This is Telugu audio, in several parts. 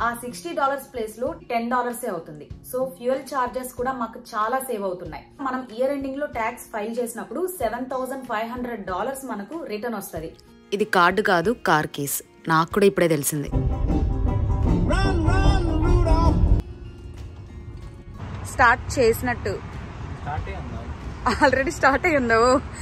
ఆ సిక్స్టీ డాలర్స్ ప్లేస్ లో టెన్ డాలర్సే అవుతుంది సో ఫ్యూయల్ చార్జెస్ కూడా మాకు చాలా సేవ్ అవుతున్నాయి మనం ఇయర్ ఎండింగ్ లో ట్యాక్స్ ఫైల్ చేసినప్పుడు seven thousand five hundred dollars మనకు రిటర్న్ వస్తుంది ఇది కార్డు కాదు కార్ కేస్ నాకు కూడా ఇప్పుడే తెలిసింది Run, run, Rudolph! స్టార్ట్ చేసినట్టు ఆల్రెడీ స్టార్ట్ అయ్యిందో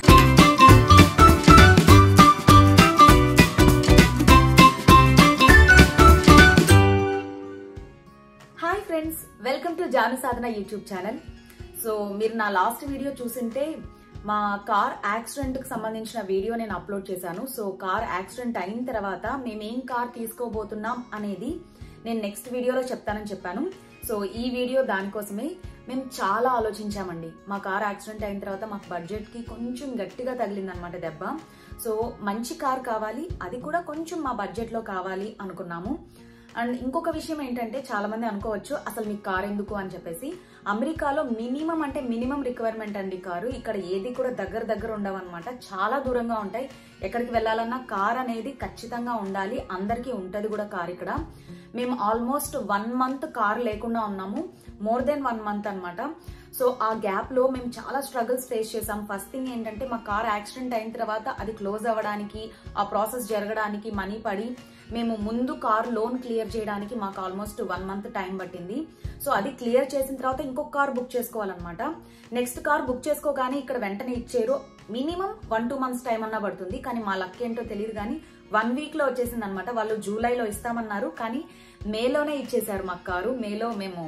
hi friends welcome to Janu Sadhana YouTube channel so మీరు నా లాస్ట్ వీడియో చూసింటే మా కార్ యాక్సిడెంట్ కి సంబంధించిన వీడియో నేను అప్లోడ్ చేశాను సో కార్ యాక్సిడెంట్ అయిన తర్వాత మేము ఏం కార్ తీసుకోబోతున్నాం అనేది నేను నెక్స్ట్ వీడియోలో చెప్తానని చెప్పాను సో ఈ వీడియో దానికోసమే మేము చాలా ఆలోచించామండి మా కార్ యాక్సిడెంట్ అయిన తర్వాత మాకు బడ్జెట్ కి కొంచెం గట్టిగా తగిలిందనమాట దెబ్బ సో మంచి కార్ కావాలి అది కూడా కొంచెం మా బడ్జెట్ లో కావాలి అనుకున్నాము అండ్ ఇంకొక విషయం ఏంటంటే చాలా మంది అనుకోవచ్చు అసలు మీకు కార్ ఎందుకు అని చెప్పేసి అమెరికాలో మినిమం అంటే మినిమం రిక్వైర్మెంట్ అండి కారు ఇక్కడ ఏది కూడా దగ్గర దగ్గర ఉండవు అనమాట చాలా దూరంగా ఉంటాయి ఎక్కడికి వెళ్ళాలన్నా కార్ అనేది ఖచ్చితంగా ఉండాలి అందరికీ ఉంటది కూడా కార్ ఇక్కడ మేము ఆల్మోస్ట్ వన్ మంత్ కార్ లేకుండా ఉన్నాము మోర్ దెన్ వన్ మంత్ అన్నమాట సో ఆ గ్యాప్ లో మేము చాలా స్ట్రగుల్స్ ఫేస్ చేసాం ఫస్ట్ థింగ్ ఏంటంటే మా కార్ యాక్సిడెంట్ అయిన తర్వాత అది క్లోజ్ అవ్వడానికి ఆ ప్రాసెస్ జరగడానికి మనీ పడి మేము ముందు కార్ లోన్ క్లియర్ చేయడానికి మాకు ఆల్మోస్ట్ వన్ మంత్ టైం పట్టింది సో అది క్లియర్ చేసిన తర్వాత ఇంకొక కార్ బుక్ చేసుకోవాలన్నమాట నెక్స్ట్ కార్ బుక్ చేసుకోగానే ఇక్కడ వెంటనే ఇచ్చారు minimum one two months time అన్నా పడుతుంది కానీ మా లక్ ఏంటో తెలియదు కానీ వన్ వీక్ లో వచ్చేసింది అనమాట వాళ్ళు జూలైలో ఇస్తామన్నారు కానీ మేలోనే ఇచ్చేసారు మాకు కారు మేలో మేము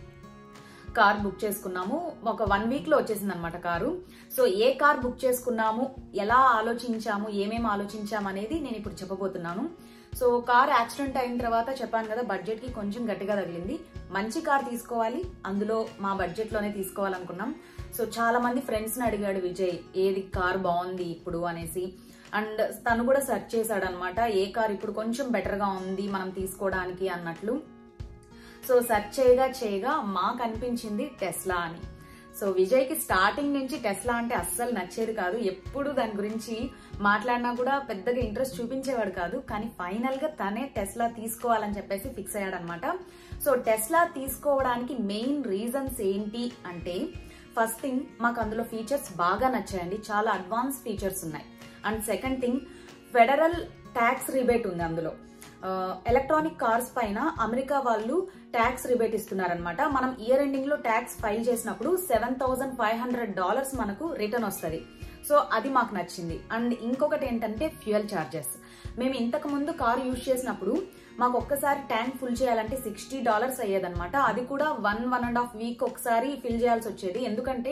కార్ బుక్ చేసుకున్నాము ఒక వన్ వీక్ లో వచ్చేసింది అనమాట కారు సో ఏ కార్ బుక్ చేసుకున్నాము ఎలా ఆలోచించాము ఏమేమి ఆలోచించాము అనేది నేను ఇప్పుడు చెప్పబోతున్నాను సో కార్ యాక్సిడెంట్ అయిన తర్వాత చెప్పాను కదా బడ్జెట్ కి కొంచెం గట్టిగా తగిలింది మంచి కార్ తీసుకోవాలి అందులో మా బడ్జెట్ లోనే తీసుకోవాలనుకున్నాం సో చాలా మంది ఫ్రెండ్స్ ని అడిగాడు విజయ్ ఏది కార్ బాగుంది ఇప్పుడు అనేసి అండ్ తను కూడా సెర్చ్ చేశాడు అనమాట ఏ కార్ ఇప్పుడు కొంచెం బెటర్ గా ఉంది మనం తీసుకోవడానికి అన్నట్లు సో సెర్చ్ చేయగా చేయగా మాకు అనిపించింది టెస్లా అని సో విజయ్ కి స్టార్టింగ్ నుంచి టెస్లా అంటే అస్సలు నచ్చేది కాదు ఎప్పుడు దాని గురించి మాట్లాడినా కూడా పెద్దగా ఇంట్రెస్ట్ చూపించేవాడు కాదు కానీ ఫైనల్ గా తనే టెస్లా తీసుకోవాలని చెప్పేసి ఫిక్స్ అయ్యాడు అనమాట సో టెస్లా తీసుకోవడానికి మెయిన్ రీజన్స్ ఏంటి అంటే ఫస్ట్ థింగ్ మాకు అందులో ఫీచర్స్ బాగా నచ్చాయండి చాలా అడ్వాన్స్ ఫీచర్స్ ఉన్నాయి and second thing federal tax rebate ఉంది అందులో ఎలక్ట్రానిక్ కార్స్ పైన అమెరికా వాళ్ళు ట్యాక్స్ రిబేట్ ఇస్తున్నారనమాట మనం ఇయర్ ఎండింగ్ లో ట్యాక్స్ ఫైల్ చేసినప్పుడు seven thousand five hundred dollars మనకు రిటర్న్ వస్తుంది సో అది మాకు నచ్చింది అండ్ ఇంకొకటి ఏంటంటే ఫ్యూయల్ చార్జెస్ మేము ఇంతకు ముందు కార్ యూజ్ చేసినప్పుడు మాకు ఒక్కసారి ట్యాంక్ ఫుల్ చేయాలంటే సిక్స్టీ డాలర్స్ అయ్యేదన్నమాట అది కూడా one one and half week ఒకసారి ఫిల్ చేయాల్సి వచ్చేది ఎందుకంటే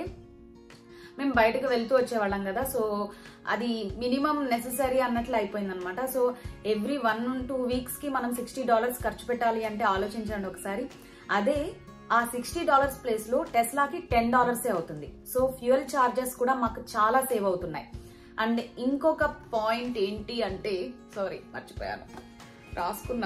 మేము బయటకు వెళ్తూ వచ్చేవాళ్ళం కదా సో అది మినిమం నెససరీ అన్నట్లు అయిపోయింది అనమాట so every one two weeks కి మనం సిక్స్టీ డాలర్స్ ఖర్చు పెట్టాలి అంటే ఆలోచించండి ఒకసారి అదే ఆ సిక్స్టీ డాలర్స్ ప్లేస్ లో టెస్లాకి టెన్ డాలర్సే అవుతుంది సో ఫ్యూయల్ చార్జెస్ కూడా మాకు చాలా సేవ్ అవుతున్నాయి అండ్ ఇంకొక పాయింట్ ఏంటి అంటే సారీ మర్చిపోయాను రాసుకున్నా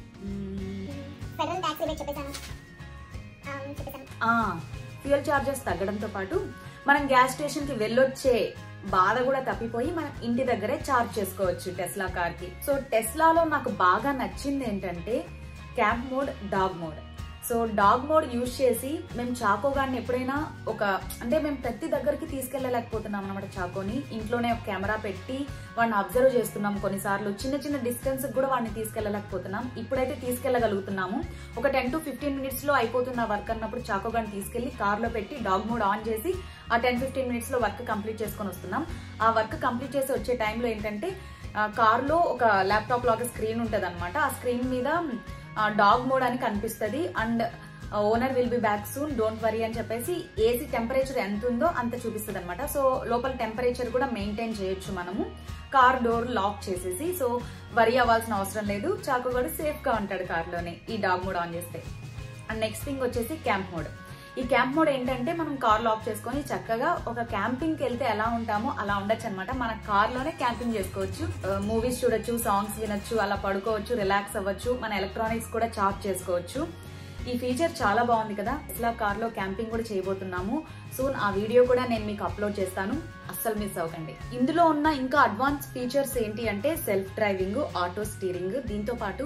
ఫెడరల్ ట్యాక్స్ రిబేట్ చెప్పేశాను ఆ, చెప్పేశాను ఫ్యూయల్ చార్జెస్ తగ్గడంతో పాటు మనం గ్యాస్ స్టేషన్ కి వెళ్ళొచ్చే బాధ కూడా తప్పిపోయి మనం ఇంటి దగ్గరే చార్జ్ చేసుకోవచ్చు టెస్లా కార్ కి సో టెస్లాలో నాకు బాగా నచ్చింది ఏంటంటే camp mode dog mode so dog mode use చేసి మేము చాకో గాన్ని ఎప్పుడైనా ఒక అంటే మేము ప్రతి దగ్గరికి తీసుకెళ్ళలేకపోతున్నాం అనమాట చాకోని ఇంట్లోనే ఒక కెమెరా పెట్టి వాడిని అబ్జర్వ్ చేస్తున్నాం కొన్నిసార్లు చిన్న చిన్న డిస్టెన్స్ కూడా వాడిని తీసుకెళ్ళలేకపోతున్నాం ఇప్పుడైతే తీసుకెళ్ళగలుగుతున్నాము ఒక టెన్ టు ఫిఫ్టీన్ మినిట్స్ లో అయిపోతున్న వర్క్ అన్నప్పుడు చాకో గాన్ని తీసుకెళ్లి కార్ లో పెట్టి డాగ్ మోడ్ ఆన్ చేసి ఆ టెన్ ఫిఫ్టీన్ మినిట్స్ లో వర్క్ కంప్లీట్ చేసుకొని వస్తున్నాం ఆ వర్క్ కంప్లీట్ చేసి వచ్చే టైంలో ఏంటంటే కార్ లో ఒక ల్యాప్టాప్ లాగా స్క్రీన్ ఉంటది అనమాట ఆ స్క్రీన్ మీద డాగ్ మోడ్ అని కనిపిస్తుంది and owner will be back soon don't worry అని చెప్పేసి ఏసీ టెంపరేచర్ ఎంత ఉందో అంత చూపిస్తుంది అనమాట సో లోపల టెంపరేచర్ కూడా మెయింటైన్ చేయొచ్చు మనము కార్ డోర్ లాక్ చేసేసి సో వరీ అవ్వాల్సిన అవసరం లేదు చాకు కూడా సేఫ్ గా ఉంటాడు కార్ లోనే ఈ డాగ్ మోడ్ ఆన్ చేస్తే అండ్ నెక్స్ట్ థింగ్ వచ్చేసి క్యాంప్ మోడ్ ఈ క్యాంప్ మోడ్ ఏంటంటే మనం కార్ లాక్ చేసుకొని చక్కగా ఒక క్యాంపింగ్ కి వెళ్తే ఎలా ఉంటామో అలా ఉండొచ్చు అనమాట మన కార్ లోనే క్యాంపింగ్ చేసుకోవచ్చు మూవీస్ చూడొచ్చు సాంగ్స్ వినొచ్చు అలా పడుకోవచ్చు రిలాక్స్ అవ్వచ్చు మన ఎలక్ట్రానిక్స్ కూడా చార్జ్ చేసుకోవచ్చు ఈ ఫీచర్ చాలా బాగుంది కదా ఇట్లా కార్ లో క్యాంపింగ్ కూడా చేయబోతున్నాము సూన్ ఆ వీడియో కూడా నేను మీకు అప్లోడ్ చేస్తాను అస్సలు మిస్ అవ్వకండి ఇందులో ఉన్న ఇంకా అడ్వాన్స్ ఫీచర్స్ ఏంటి అంటే సెల్ఫ్ డ్రైవింగ్ ఆటో స్టీరింగ్ దీంతో పాటు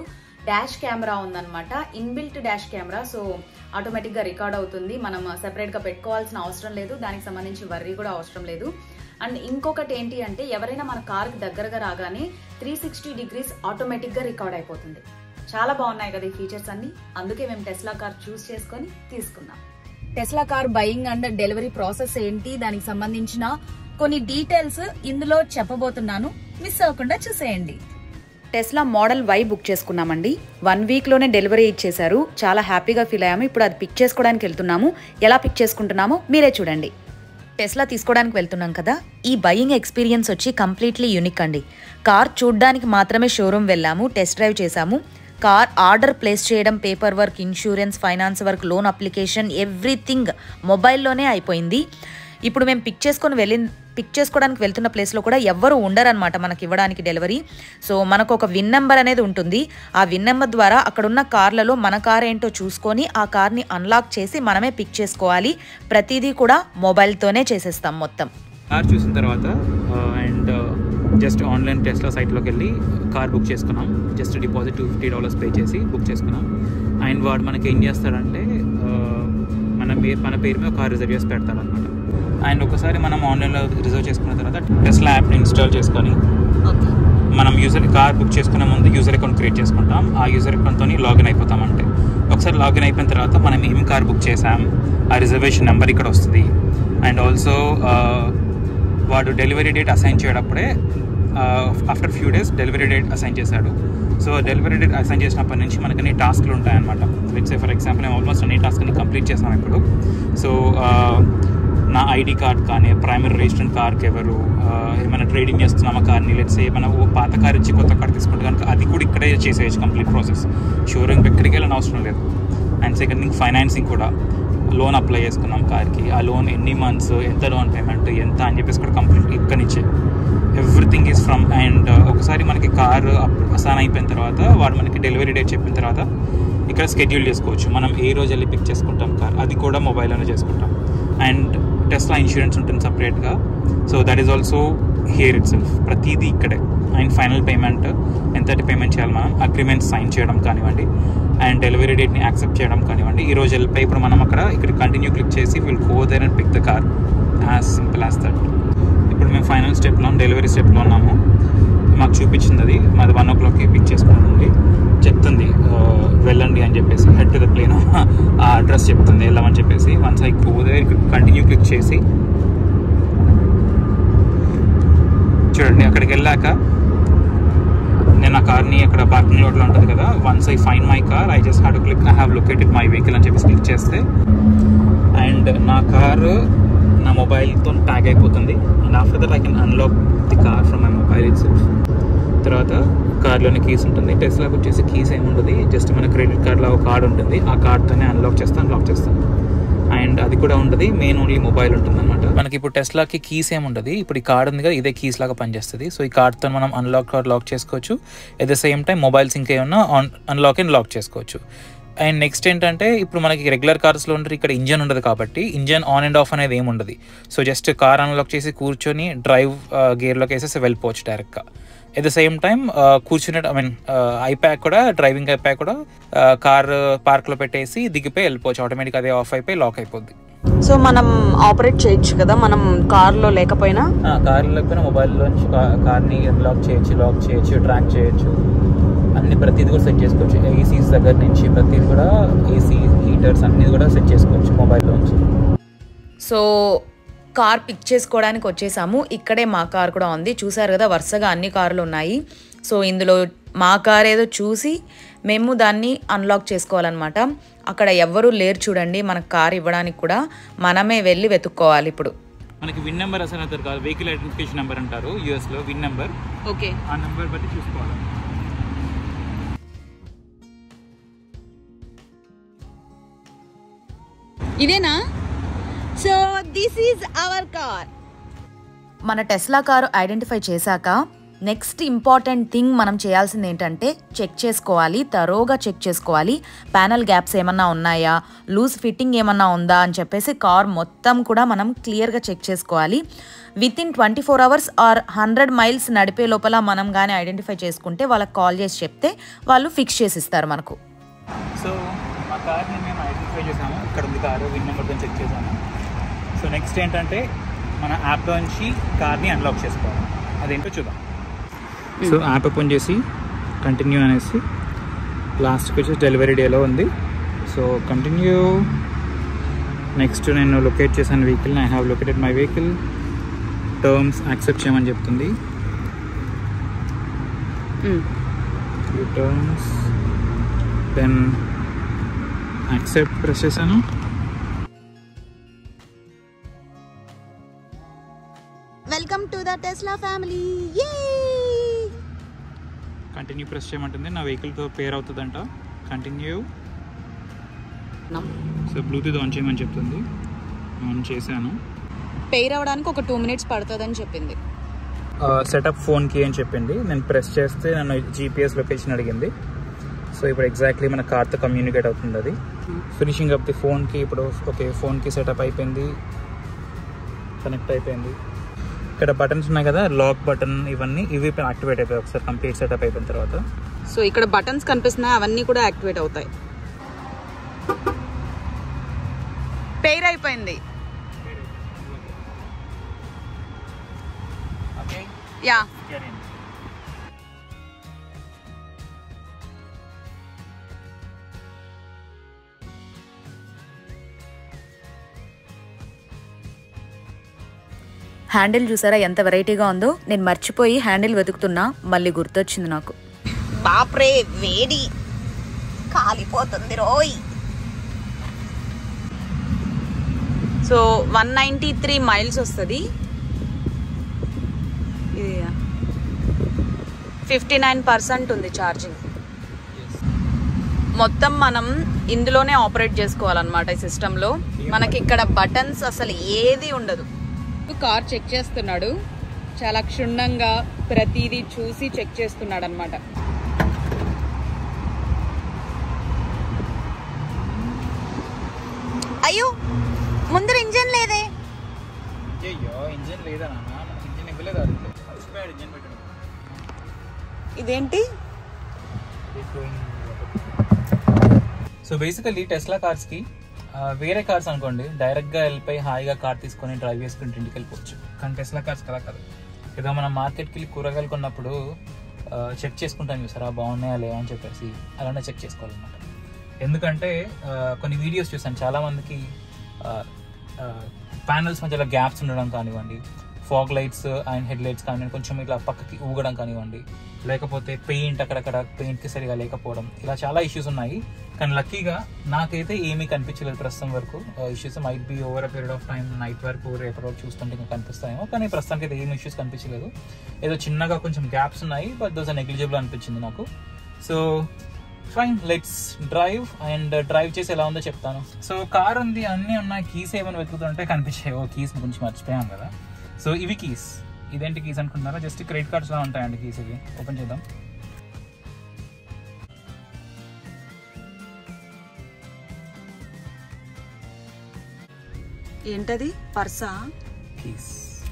డాష్ కెమెరా ఉందన్నమాట inbuilt dash camera so automatic గా రికార్డ్ అవుతుంది మనం సెపరేట్ గా పెట్టుకోవాల్సిన అవసరం లేదు దానికి సంబంధించి వర్రీ కూడా అవసరం లేదు అండ్ ఇంకొకటి ఏంటి అంటే ఎవరైనా మన కార్కి దగ్గరగా రాగానే త్రీ సిక్స్టీ డిగ్రీస్ ఆటోమేటిక్ గా రికార్డ్ అయిపోతుంది చాలా బాగున్నాయి కదా ఈ ఫీచర్స్ అన్ని అందుకే మేము టెస్లా కార్ చూస్ చేసుకొని తీసుకున్నాం Tesla car buying and delivery process ఏంటి దానికి సంబంధించిన కొన్ని డీటెయిల్స్ ఇందులో చెప్పబోతున్నాను మిస్ అవ్వకుండా చూసేయండి టెస్లా మోడల్ వై బుక్ చేసుకున్నామండి వన్ వీక్లోనే డెలివరీ ఇచ్చేశారు చాలా హ్యాపీగా ఫీల్ అయ్యాము ఇప్పుడు అది పిక్ చేసుకోవడానికి వెళ్తున్నాము ఎలా పిక్ చేసుకుంటున్నామో మీరే చూడండి టెస్లా తీసుకోవడానికి వెళ్తున్నాం కదా ఈ బయింగ్ ఎక్స్పీరియన్స్ వచ్చి కంప్లీట్లీ యూనిక్ అండి కార్ చూడ్డానికి మాత్రమే షోరూమ్ వెళ్ళాము టెస్ట్ డ్రైవ్ చేశాము కార్ ఆర్డర్ ప్లేస్ చేయడం paper work insurance finance work loan application everything మొబైల్లోనే అయిపోయింది ఇప్పుడు మేము పిక్ చేసుకొని వెళ్ళి పిక్ చేసుకోవడానికి వెళ్తున్న ప్లేస్లో కూడా ఎవ్వరు ఉండరనమాట మనకి ఇవ్వడానికి డెలివరీ సో మనకు ఒక విన్ నెంబర్ అనేది ఉంటుంది ఆ విన్ నెంబర్ ద్వారా అక్కడ ఉన్న కార్లలో మన కార్ ఏంటో చూసుకొని ఆ కార్ని అన్లాక్ చేసి మనమే పిక్ చేసుకోవాలి ప్రతిదీ కూడా మొబైల్తోనే చేసేస్తాం మొత్తం కార్ చూసిన తర్వాత అండ్ జస్ట్ ఆన్లైన్ టెస్ట్లో సైట్లోకి వెళ్ళి కార్ బుక్ చేసుకున్నాం just deposit two fifty dollars pay చేసి బుక్ చేసుకున్నాం అండ్ వాడు మనకి ఏం చేస్తాడంటే ఆ, మన పేరు మన పేరు మీద కార్ రిజర్వ్ చేసి పెడతాడనమాట అండ్ ఒకసారి మనం ఆన్లైన్లో రిజర్వ్ చేసుకున్న తర్వాత టెస్లా యాప్ని ఇన్స్టాల్ చేసుకొని మనం యూజర్ కార్ బుక్ చేసుకునే ముందు యూజర్ అకౌంట్ క్రియేట్ చేసుకుంటాం ఆ యూజర్ అకౌంట్తో లాగిన్ అయిపోతాం అంటే ఒకసారి లాగిన్ అయిపోయిన తర్వాత మనం ఏం కార్ బుక్ చేసాం ఆ రిజర్వేషన్ నెంబర్ ఇక్కడ వస్తుంది అండ్ ఆల్సో వాడు డెలివరీ డేట్ అసైన్ చేయడప్పుడే after few days delivery date assign చేశాడు సో డెలివరీ డేట్ అసైన్ చేసినప్పటి నుంచి మనకి అన్ని టాస్క్లు ఉంటాయన్నమాట లెట్స్ ఫర్ ఎగ్జాంపుల్ మేము ఆల్మోస్ట్ అన్ని టాస్క్ని కంప్లీట్ చేసాం ఇప్పుడు సో నా ఐడి కార్డ్ కానీ ప్రైమరీ రిజిస్ట్రెంట్ కార్కి ఎవరు ఆ, ఏమైనా ట్రేడింగ్ చేస్తున్నామా కార్ని లెట్స్ ఏమైనా ఓ పాత కార్ ఇచ్చి కొత్త కార్ తీసుకుంటే కనుక అది కూడా ఇక్కడే చేసేయచ్చు కంప్లీట్ ప్రాసెస్ షోరూమ్ ఎక్కడికి వెళ్ళని అవసరం లేదు అండ్ సెకండ్ థింగ్ ఫైనాన్సింగ్ కూడా లోన్ అప్లై చేసుకున్నాం కార్కి ఆ లోన్ ఎన్ని మంత్స్ ఎంత లోన్ పేమెంట్ ఎంత అని చెప్పేసి కూడా కంప్లీట్ ఇక్కడి నుంచే ఎవ్రీథింగ్ ఈజ్ ఫ్రమ్ అండ్ ఒకసారి మనకి కార్ అసాన్ అయిపోయిన తర్వాత వాడు మనకి డెలివరీ డేట్ చెప్పిన తర్వాత ఇక్కడ స్కెడ్యూల్ చేసుకోవచ్చు మనం ఏ రోజు వెళ్ళి పిక్ చేసుకుంటాం కార్ అది కూడా మొబైల్లోనే చేసుకుంటాం అండ్ టెస్లా ఇన్సూరెన్స్ ఉంటుంది సపరేట్గా so that is also here itself ప్రతిదీ ఇక్కడే అండ్ ఫైనల్ పేమెంట్ ఎంతటి పేమెంట్ చేయాలి మనం అగ్రిమెంట్ సైన్ చేయడం కానివ్వండి అండ్ డెలివరీ డేట్ని యాక్సెప్ట్ చేయడం కానివ్వండి ఈ రోజు వెళ్ళిపోయి ఇప్పుడు మనం అక్కడ ఇక్కడ కంటిన్యూ క్లిక్ చేసి will go there and pick the car as simple as that ఇప్పుడు మేము ఫైనల్ స్టెప్లో డెలివరీ స్టెప్లో ఉన్నాము మాకు చూపించింది అది మాది వన్ ఓ క్లాక్కి పిక్ చేసుకోండి చెప్తుంది ఆ, వెళ్ళండి అని చెప్పేసి హెడ్ టు ద ప్లేన్ ఆ అడ్రస్ చెప్తుంది వెళ్ళమని చెప్పేసి once I go there continue click చేసి చూడండి అక్కడికి వెళ్ళాక నేను ఆ కార్ని అక్కడ పార్కింగ్ లోట్లో ఉంటుంది కదా once I find my car I just have to click I have located my vehicle అని చెప్పేసి క్లిక్ చేస్తే అండ్ నా కారు నా మొబైల్తో ట్యాగ్ అయిపోతుంది and after that I can unlock the car from my mobile itself తర్వాత కార్లోని కీస్ ఉంటుంది టెస్లాకి వచ్చేసి కీస్ ఏమి ఉండదు జస్ట్ మన క్రెడిట్ కార్డ్లో ఒక కార్డ్ ఉంటుంది ఆ కార్డ్తోనే అన్లాక్ చేస్తాను అన్లాక్ చేస్తాను అండ్ అది కూడా ఉంటుంది మెయిన్ ఓన్లీ మొబైల్ ఉంటుంది అనమాట మనకి ఇప్పుడు టెస్లాకి కీస్ ఏమి ఉండదు ఇప్పుడు ఈ కార్డ్ ఉంది కదా ఇదే కీస్ లాగా పనిచేస్తుంది సో ఈ కార్డ్తో మనం అన్లాక్ కార్డ్ లాక్ చేసుకోవచ్చు at the same time mobiles ఇంకేమన్నా ఆన్ అన్లాక్ అండ్ లాక్ చేసుకోవచ్చు అండ్ నెక్స్ట్ ఏంటంటే ఇప్పుడు మనకి రెగ్యులర్ కార్స్లో ఉంటారు ఇక్కడ ఇంజన్ ఉండదు కాబట్టి ఇంజన్ ఆన్ అండ్ ఆఫ్ అనేది ఏమి ఉండదు సో జస్ట్ కార్ అన్లాక్ చేసి కూర్చొని డ్రైవ్ గేర్లోకి వేసేసి వెళ్ళిపోవచ్చు డైరెక్ట్గా ఎట్ ద సేమ్ టైం కూర్చునే ఐ మీన్ ఐప్యాక్ కూడా డ్రైవింగ్ ఐప్యాక్ కూడా కార్ పార్క్లో పెట్టేసి దిగిపోయి వెళ్ళిపోవచ్చు ఆటోమేటిక్ అదే ఆఫ్ అయిపోయి లాక్ అయిపోద్ది సో మనం ఆపరేట్ చేయొచ్చు కదా మనం కార్లో లేకపోయినా కార్ లేకపోయినా మొబైల్లో నుంచి కార్ని లాక్ చేయొచ్చు లాక్ చేయొచ్చు ట్రాక్ చేయొచ్చు అన్ని ప్రతిదీ కూడా సెట్ చేసుకోవచ్చు ఏసీస్ దగ్గర నుంచి ప్రతిదీ కూడా ఏసీ హీటర్స్ అన్ని కూడా సెట్ చేసుకోవచ్చు మొబైల్లో నుంచి సో కార్ పిక్ చేసుకోవడానికి వచ్చేసాము ఇక్కడే మా కార్ కూడా ఉంది చూసారు కదా వరుసగా అన్ని కార్లు ఉన్నాయి సో ఇందులో మా కార్ ఏదో చూసి మేము దాన్ని అన్లాక్ చేసుకోవాలన్నమాట అక్కడ ఎవ్వరూ లేరు చూడండి మనకు కార్ ఇవ్వడానికి కూడా మనమే వెళ్ళి వెతుక్కోవాలి ఇప్పుడు మనకి విన్ నెంబర్ అసలు అవుతారు కాదు వెహికల్ ఐడెంటిఫికేషన్ నెంబర్ అంటారు యూఎస్లో విన్ నెంబర్ ఓకే ఆ నెంబర్ బట్టి చూసుకోవాలి ఇదేనా so this is our car మన టెస్లా కారు ఐడెంటిఫై చేశాక నెక్స్ట్ ఇంపార్టెంట్ థింగ్ మనం చేయాల్సింది ఏంటంటే చెక్ చేసుకోవాలి తరోగా చెక్ చేసుకోవాలి ప్యానల్ గ్యాప్స్ ఏమన్నా ఉన్నాయా లూజ్ ఫిట్టింగ్ ఏమన్నా ఉందా అని చెప్పేసి కార్ మొత్తం కూడా మనం క్లియర్గా చెక్ చేసుకోవాలి within twenty four hours or hundred miles నడిపే లోపల మనం కానీ ఐడెంటిఫై చేసుకుంటే వాళ్ళకి కాల్ చేసి చెప్తే వాళ్ళు ఫిక్స్ చేసి ఇస్తారు మనకు సో మా కార్ని మేము ఐడెంటిఫై చేసాము ఇక్కడ ఉంది కారు విన్ నెంబర్తో చెక్ చేసాము సో నెక్స్ట్ ఏంటంటే మన యాప్లో నుంచి కార్ని అన్లాక్ చేసుకోవాలి అదేంటో చూద్దాం సో యాప్ ఓపెన్ చేసి కంటిన్యూ అనేసి లాస్ట్కి వచ్చేసి డెలివరీ డేలో ఉంది సో కంటిన్యూ నెక్స్ట్ నేను లొకేట్ చేశాను vehicle I have located my vehicle terms accept చేయమని చెప్తుంది టర్మ్స్ దెన్ యాక్సెప్ట్ ప్రెస్ చేశాను welcome to the Tesla family continue press చేయమంటుంది నా వెహికల్తో పేర్ అవుతుందంట కంటిన్యూ సో బ్లూటూత్ ఆన్ చేయమని చెప్తుంది ఆన్ చేశాను పెయిర్ అవ్వడానికి ఒక టూ మినిట్స్ పడుతుందని చెప్పింది సెటప్ ఫోన్కి అని చెప్పింది నేను ప్రెస్ చేస్తే నన్ను జీపీఎస్ లొకేషన్ అడిగింది సో ఇప్పుడు ఎగ్జాక్ట్లీ మన కార్తో కమ్యూనికేట్ అవుతుంది అది ఫినిషింగ్ అప్ ది ఫోన్కి ఇప్పుడు ఓకే ఫోన్కి సెటప్ అయిపోయింది కనెక్ట్ అయిపోయింది ఇక్కడ బటన్స్ ఉన్నాయి కదా లాక్ బటన్ ఇవన్నీ ఇవి యాక్టివేట్ అయిపోయాయి ఒకసారి కంప్లీట్ సెటప్ అయిపోయిన తర్వాత సో ఇక్కడ బటన్స్ కనిపిస్తున్నాయి అవన్నీ కూడా యాక్టివేట్ అవుతాయి పెయిర్ అయిపోయింది ఓకే యా హ్యాండిల్ చూసారా ఎంత వెరైటీగా ఉందో నేను మర్చిపోయి హ్యాండిల్ వెతుకుతున్నా మళ్ళీ గుర్తొచ్చింది నాకు బాప్రే వేడి కాలిపోతుంది రోయ్ so one ninety three miles వస్తుంది ఇది ఫిఫ్టీ నైన్ పర్సెంట్ ఉంది ఛార్జింగ్ మొత్తం మనం ఇందులోనే ఆపరేట్ చేసుకోవాలన్నమాట ఈ సిస్టంలో మనకి ఇక్కడ బటన్స్ అసలు ఏది ఉండదు కార్ చెక్ చేస్తున్నాడు చాలా క్షుణ్ణంగా ప్రతిదీ చూసి చెక్ చేస్తున్నాడు అనమాట అయ్యో ముందర ఇంజన్ లేదే అయ్యో ఇంజిన్ లేదా నాన్న మనకి ఇంజిన్ ఇవ్వలేదు అది అలసిపోయాడు ఇంజిన్ పెట్టడం ఇదేంటి సో బేసికలీ టెస్లా కార్స్కి వేరే కార్స్ అనుకోండి డైరెక్ట్గా వెళ్ళిపోయి హాయిగా కార్ తీసుకొని డ్రైవ్ చేసుకుంటే ఇంటికి వెళ్ళిపోవచ్చు కానీ టెస్లా కార్స్ కదా కాదు ఏదో మనం మార్కెట్కి వెళ్ళి కూరగాయలు కొన్నప్పుడు చెక్ చేసుకుంటాం చూసారా బాగున్నాయా లేవా అని చెప్పేసి అలానే చెక్ చేసుకోవాలన్నమాట ఎందుకంటే ఆ, కొన్ని వీడియోస్ చూసాను చాలా మందికి ప్యానల్స్ మధ్యలో గ్యాప్స్ ఉండడం కానివ్వండి fog lights and head lights కానివ్వండి కొంచెం ఇట్లా పక్కకి ఊగడం కానివ్వండి లేకపోతే పెయింట్ అక్కడక్కడ పెయింట్కి సరిగా లేకపోవడం ఇలా చాలా ఇష్యూస్ ఉన్నాయి కానీ లక్కీగా నాకైతే ఏమీ కనిపించలేదు ప్రస్తుతం వరకు issues might be over a period of time night వరకు రేపటి వరకు చూస్తుంటే ఇంకా కనిపిస్తాయేమో కానీ ప్రస్తుతానికి అయితే ఏం ఇష్యూస్ కనిపించలేదు ఏదో చిన్నగా కొంచెం గ్యాప్స్ ఉన్నాయి బట్ దోస్ నెగ్లిజిబుల్ అనిపించింది నాకు so fine let's drive and drive చేసి ఎలా ఉందో చెప్తాను సో కార్ ఉంది అన్నీ ఉన్నాయి కీస్ ఏమైనా వెతుకుతుంటే కనిపించాయి ఓ కీస్ గురించి మర్చిపోయాం కదా సో ఇవి కీస్ ఇదేంటి కీస్ అనుకుంటున్నారా జస్ట్ క్రెడిట్ కార్డ్స్ లా ఉంటాయండి కీస్ ఇవి ఓపెన్ చేద్దాం ఏంటది పర్సా కీస్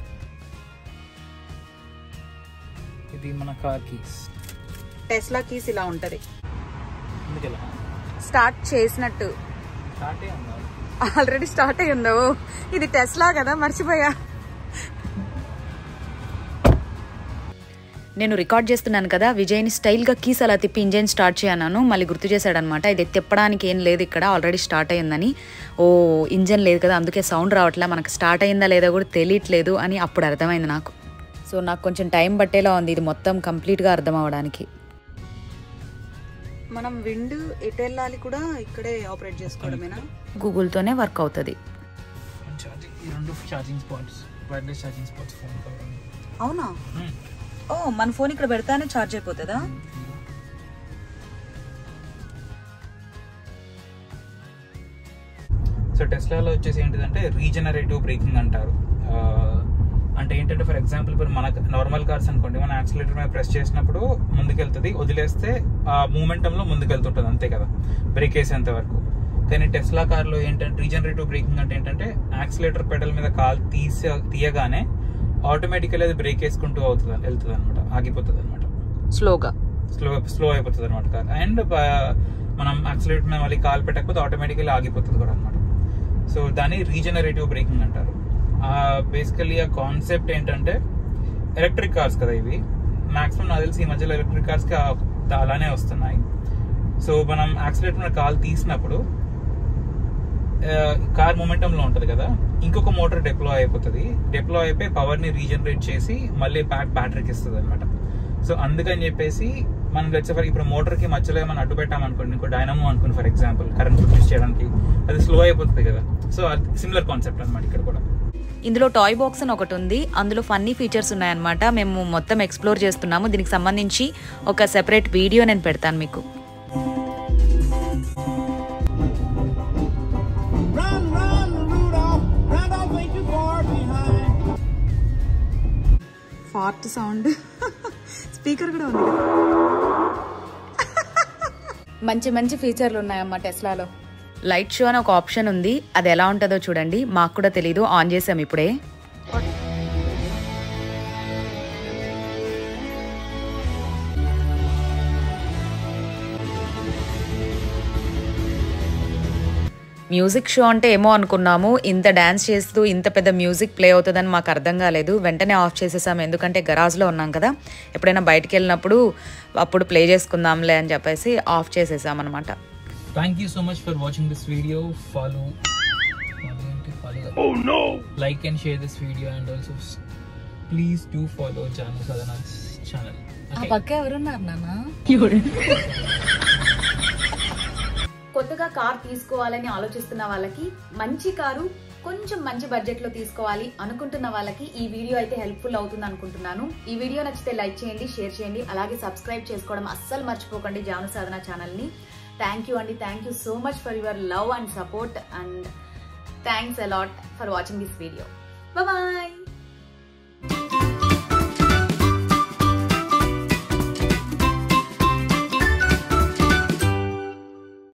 ఇది మన కార్ కీస్ టెస్లా కీస్ ఇలా ఉంటది ఎందుకు ఎలా స్టార్ట్ చేసినట్టు స్టార్ట్ ఉందా ఆల్రెడీ స్టార్ట్ అయ్యి ఉందో ఇది టెస్లా కదా మర్చిపోయా నేను రికార్డ్ చేస్తున్నాను కదా విజయ్ని స్టైల్గా కీస్ అలా తిప్పి ఇంజన్ స్టార్ట్ చేయన్నాను మళ్ళీ గుర్తు చేశాడనమాట ఇది తిప్పడానికి ఏం లేదు ఇక్కడ ఆల్రెడీ స్టార్ట్ అయ్యిందని ఓ ఇంజన్ లేదు కదా అందుకే సౌండ్ రావట్లే మనకు స్టార్ట్ అయిందా లేదా కూడా తెలియట్లేదు అని అప్పుడు అర్థమైంది నాకు సో నాకు కొంచెం టైం పట్టేలా ఉంది ఇది మొత్తం కంప్లీట్గా అర్థం అవ్వడానికి మనం విండ్ ఎటు వెళ్ళాలి కూడా ఇక్కడే ఆపరేట్ చేసుకోవడమేనా గూగుల్తోనే వర్క్ అవుతుంది ఛార్జింగ్ ఈ రెండు charging spots wireless charging spots phone cover అవునా ఓ మన ఫోన్ ఇక్కడ పెడతానే ఛార్జ్ అయిపోతుందా సో టెస్లాలో వచ్చేసి ఏంటిదంటే రీజనరేటివ్ బ్రేకింగ్ అంటారు ఆ, అంటే ఏంటంటే ఫర్ ఎగ్జాంపుల్ ఇప్పుడు మన నార్మల్ కార్స్ అనుకోండి మన యాక్సిలేటర్ మీద ప్రెస్ చేసినప్పుడు ముందుకెళ్తుంది వదిలేస్తే ఆ మూమెంటం లో ముందుకెళ్తుంటుంది అంతే కదా బ్రేక్ వేసేంత వరకు కానీ టెస్లా కార్లో ఏంటంటే రీజనరేటివ్ బ్రేకింగ్ అంటే ఏంటంటే యాక్సిలేటర్ పెడల్ మీద కాల్ తీసే తీయగానే ఆటోమేటికల్ అది బ్రేక్ వేసుకుంటూ అవుతుంది వెళ్తుంది అనమాట ఆగిపోతుంది అనమాట స్లోగా స్లో స్లో అయిపోతుంది అనమాట కార్ అండ్ మనం యాక్సిలేటర్ మీద మళ్ళీ కాల్ పెట్టకపోతే ఆటోమేటికల్లీ ఆగిపోతుంది కూడా అనమాట సో దాన్ని రీజనరేటివ్ బ్రేకింగ్ అంటారు బేసికలీ ఆ కాన్సెప్ట్ ఏంటంటే ఎలక్ట్రిక్ కార్స్ కదా ఇవి మాక్సిమం నాకు తెలిసి ఈ మధ్యలో ఎలక్ట్రిక్ కార్స్ కి ఆ- అలానే వస్తున్నాయి సో మనం యాక్సిలేటర్ మీద కాల్ తీసినప్పుడు కార్ మొమెంటం లో ఉంటది కదా ఇంకొక మోటార్ డిప్లాయ్ అయిపోతుంది డిప్లాయ్ అయిపోయి పవర్ ని రీజనరేట్ చేసి మళ్ళీ బ్యాక్ బ్యాటరీకి ఇస్తుంది అనమాట సో అందుకని చెప్పేసి మనం లెట్స్ ఫర్ ఇప్పుడు మోటార్ కి మధ్యలో ఏమైనా అడ్డు పెట్టామనుకోండి ఇంకో డైనమో అనుకోండి ఫర్ ఎగ్జాంపుల్ కరెంట్ ప్రొడ్యూస్ చేయడానికి అది స్లో అయిపోతుంది కదా సో అది సిమిలర్ కాన్సెప్ట్ అనమాట ఇక్కడ కూడా ఇందులో టాయ్ బాక్స్ అని ఒకటి ఉంది అందులో ఫన్నీ ఫీచర్స్ ఉన్నాయన్నమాట మేము మొత్తం ఎక్స్ప్లోర్ చేస్తున్నాము దీనికి సంబంధించి ఒక సెపరేట్ వీడియో నేను పెడతాను మీకు Run, run, Rudolph. Randolph ain't too far behind. ఫార్ట్ సౌండ్ స్పీకర్ కూడా ఉంది మంచి మంచి ఫీచర్లు ఉన్నాయమ్మా టెస్లాలో లైట్ షో అని ఒక ఆప్షన్ ఉంది అది ఎలా ఉంటుందో చూడండి మాకు కూడా తెలీదు ఆన్ చేసాం ఇప్పుడే మ్యూజిక్ షో అంటే ఏమో అనుకున్నాము ఇంత డ్యాన్స్ చేస్తూ ఇంత పెద్ద మ్యూజిక్ ప్లే అవుతుందని మాకు అర్థం కాలేదు వెంటనే ఆఫ్ చేసేసాము ఎందుకంటే గరాజ్లో ఉన్నాం కదా ఎప్పుడైనా బయటికి వెళ్ళినప్పుడు అప్పుడు ప్లే చేసుకుందాంలే అని చెప్పేసి ఆఫ్ చేసేసాం అనమాట thank you so much for watching this video follow Oh no! Like and share this video and also s- please do follow Janu Sadhana's channel. Okay. పక్క ఎవరున్నారు నాన్న కొత్తగా కార్ తీసుకోవాలని ఆలోచిస్తున్న వాళ్ళకి మంచి కారు కొంచెం మంచి బడ్జెట్ లో తీసుకోవాలి అనుకుంటున్న వాళ్ళకి ఈ వీడియో అయితే హెల్ప్ఫుల్ అవుతుంది అనుకుంటున్నాను ఈ వీడియో నచ్చితే లైక్ చేయండి షేర్ చేయండి అలాగే సబ్స్క్రైబ్ చేసుకోవడం అస్సలు మర్చిపోకండి జాను సాధన ఛానల్ ని థ్యాంక్ యూ అండి thank you so much for your love and support and thanks a lot for watching this video bye